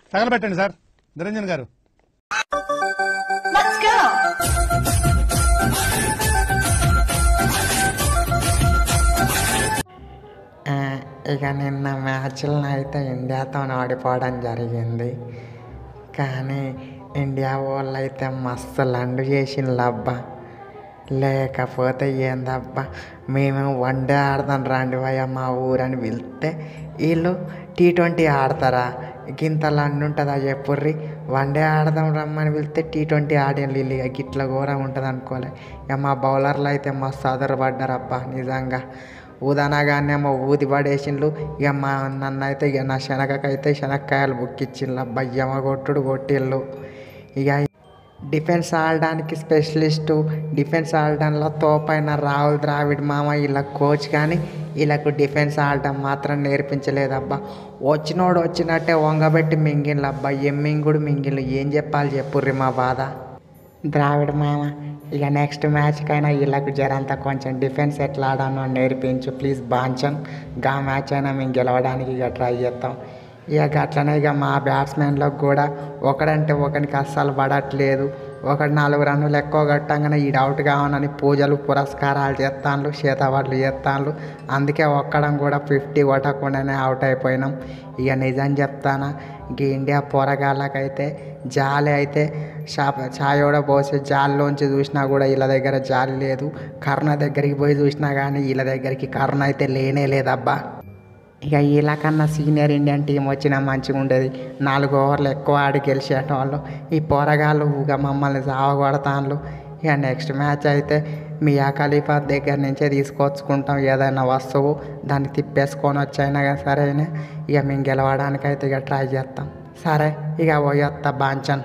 తగలబెట్టండి sir Niranjan గారు Let's go! ఆ, ఇక నిన్న మ్యాచ్లో అయితే ఇండియాతో ఓడిపోవడం జరిగింది కానీ ఇండియా వాళ్ళు అయితే మస్తు లండు చేసిండ్రు అబ్బా లేకపోతే ఏందబ్బా మేము వన్ డే ఆడదాం రండి భయ్య మా ఊరని పిలిస్తే వీళ్ళు టీ ట్వంటీ ఆడతారా గింత లండు ఉంటుందా చెప్పుర్రి వన్ డే ఆడదాం రమ్మని పిలిస్తే టీ ట్వంటీ ఆడిన వీళ్ళు ఇక గిట్ల ఘోరంగా ఉంటుంది అనుకోలే ఇక మా బౌలర్లు అయితే మస్తు ఆధారపడ్డారు అబ్బా నిజంగా ఊదనగానే ఏమో ఊది పడేసిండ్లు ఇక మా నన్ను అయితే ఇక నా శనగకైతే శనక్కాయలు బుక్కిచ్చిండ్లు అబ్బా యమ కొట్టుడు కొట్టిళ్ళు ఇక డిఫెన్స్ ఆడడానికి స్పెషలిస్టు డిఫెన్స్ ఆడడంలో తోపైన రాహుల్ ద్రావిడ్ మామ వీళ్ళ కోచ్ కానీ వీళ్ళకు డిఫెన్స్ ఆడడం మాత్రం నేర్పించలేదబ్బా వచ్చినోడు వచ్చినట్టే వంగబెట్టి మింగిళ్ళు అబ్బా ఏం మింగుడు మింగిళ్ళు ఏం చెప్పాలి చెప్పుర్రి మా బాధ ద్రావిడ్ మామ ఇక నెక్స్ట్ మ్యాచ్కైనా వీళ్ళకు జరంతా కొంచెం డిఫెన్స్ ఎట్లా ఆడానో నేర్పించు ప్లీజ్ బాంచన్ గా మ్యాచ్ అయినా మేము గెలవడానికి ఇక ట్రై చేస్తాం ఇక అట్లనే ఇక మా బ్యాట్స్మెన్లకు కూడా ఒకడంటే ఒకనికి అస్సలు పడట్లేదు ఒకటి నాలుగు రన్నులు ఎక్కువ కట్టంగానే ఈ అవుట్ కావాలని పూజలు పురస్కారాలు చేస్తాను చేతవాళ్ళు చేస్తాను అందుకే ఒక్కడం కూడా ఫిఫ్టీ కొట్టకుండానే అవుట్ అయిపోయినాం ఇక నిజం చెప్తానా ఇంక ఇండియా పోరగాళ్ళకైతే జాలి అయితే షాప్ ఛాయ్ కూడా పోసి జాలిలోంచి చూసినా కూడా వీళ్ళ దగ్గర జాలి లేదు కర్ణ దగ్గరికి పోయి చూసినా కానీ వీళ్ళ దగ్గరికి కర్ణ అయితే లేనే లేదబ్బా ఇక వీళ్ళకన్నా సీనియర్ ఇండియన్ టీం వచ్చినా మంచిగా ఉండేది నాలుగు ఓవర్లు ఎక్కువ ఆడి గెలిచేటోళ్ళు ఈ పోరగాళ్ళు ఇక మమ్మల్ని సావగొడతాన్లు ఇక నెక్స్ట్ మ్యాచ్ అయితే మియా ఖలీఫా దగ్గర నుంచే తీసుకొచ్చుకుంటాం ఏదైనా వస్తువు దాన్ని తిప్పేసుకొని వచ్చైనా కానీ సరే ఇక మేము గెలవడానికి అయితే ఇక ట్రై చేస్తాం సరే ఇక పోయొత్తా బాంచన్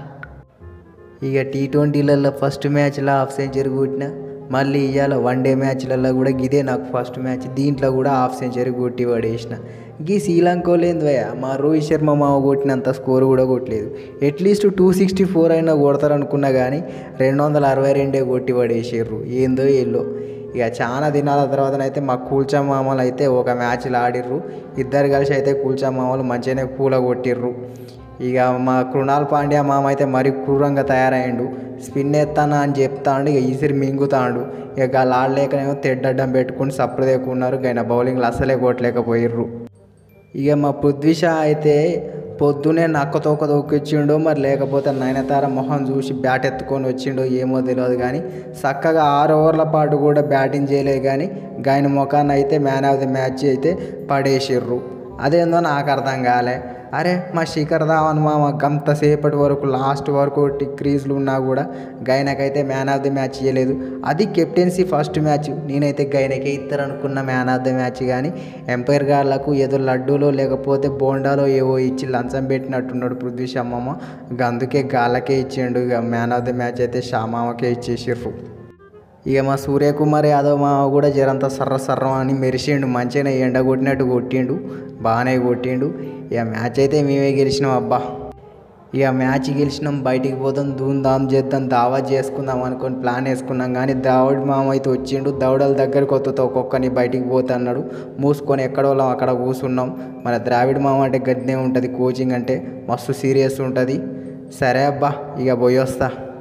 ఇక టీ ట్వంటీలలో ఫస్ట్ మ్యాచ్లో హాఫ్ సెంచరీ కొట్టిన మళ్ళీ ఇవాళ వన్ డే మ్యాచ్లలో కూడా ఇదే నాకు ఫస్ట్ మ్యాచ్ దీంట్లో కూడా హాఫ్ సెంచరీ కొట్టి పడేసిన గీ శ్రీలంక లేదు భయ మా రోహిత్ శర్మ మామ కొట్టినంత స్కోర్ కూడా కొట్టలేదు అట్లీస్ట్ టూ సిక్స్టీ ఫోర్ అయినా కొడతారనుకున్నా కానీ రెండు వందల అరవై రెండే కొట్టి పడేసారు ఏందో ఎల్లో ఇక చాలా దినాల తర్వాతనైతే మా కూల్చా మామలు అయితే ఒక మ్యాచ్లో ఆడిర్రు ఇద్దరు కలిసి అయితే కూల్చా మామలు మంచిగానే కూల కొట్టిర్రు ఇక మా కృణాల్ పాండ్యా మామ అయితే మరి క్రూరంగా తయారయ్యిండు స్పిన్ ఎత్తానా అని చెప్తాడు ఇక ఈసిరి మింగుతాడు ఇక వాళ్ళు ఆడలేకనేమో తెడ్డడ్డం పెట్టుకుని సప్రదేకున్నారు ఆయన బౌలింగ్లు అసలే కొట్టలేకపోయిర్రు ఇక మా పృథ్వీ షా అయితే పొద్దునే నక్క తోక తోకొచ్చిండో మరి లేకపోతే నయనతార మొహం చూసి బ్యాట్ ఎత్తుకొని వచ్చిండో ఏమో తెలియదు కానీ చక్కగా ఆరు ఓవర్ల పాటు కూడా బ్యాటింగ్ చేయలేదు కానీ గాయన ముఖాన్ని అయితే మ్యాన్ ఆఫ్ ది మ్యాచ్ అయితే పడేసిర్రు అదేందో నాకు అర్థం కాలే అరే మా శిఖర్ ధావన్ మామ గంత సేపటి వరకు లాస్ట్ వరకు టి- క్రీజ్లు ఉన్నా కూడా గైనకైతే మ్యాన్ ఆఫ్ ది మ్యాచ్ ఇవ్వలేదు అది కెప్టెన్సీ ఫస్ట్ మ్యాచ్ నేనైతే గైనకే ఇస్తారనుకున్న మ్యాన్ ఆఫ్ ది మ్యాచ్ కానీ ఎంపైర్ గార్లకు ఏదో లడ్డూలో లేకపోతే బోండాలో ఏవో ఇచ్చి లంచం పెట్టినట్టున్నాడు పృథ్వీ షమ్మమ్మ ఇక అందుకే గాళ్ళకే ఇచ్చిండు ఇక మ్యాన్ ఆఫ్ ది మ్యాచ్ అయితే షామామకే ఇచ్చేసిర్రు ఇక మా సూర్యకుమార్ యాదవ్ మామ కూడా జరంత సర్ర సర్రం అని మెరిసిండు మంచిగానే ఎండ కొట్టినట్టు కొట్టిండు బాగానే కొట్టిండు ఇక మ్యాచ్ అయితే మేమే గెలిచినాం అబ్బా ఇక మ్యాచ్ గెలిచినాం బయటికి పోతాం ధూమ్ ధామ్ చేద్దాం దావా చేసుకుందాం అనుకొని ప్లాన్ వేసుకున్నాం కానీ దావుడ్ మామ అయితే వచ్చిండు దౌడల దగ్గరికి వస్తుంది ఒక్కొక్కని బయటికి పోతా అన్నాడు మూసుకొని ఎక్కడ వాళ్ళం అక్కడ కూర్చున్నాం మన ద్రావిడ్ మామ అంటే గడ్డే ఉంటుంది కోచింగ్ అంటే మస్తు సీరియస్ ఉంటుంది సరే అబ్బా ఇక పోయి వస్తా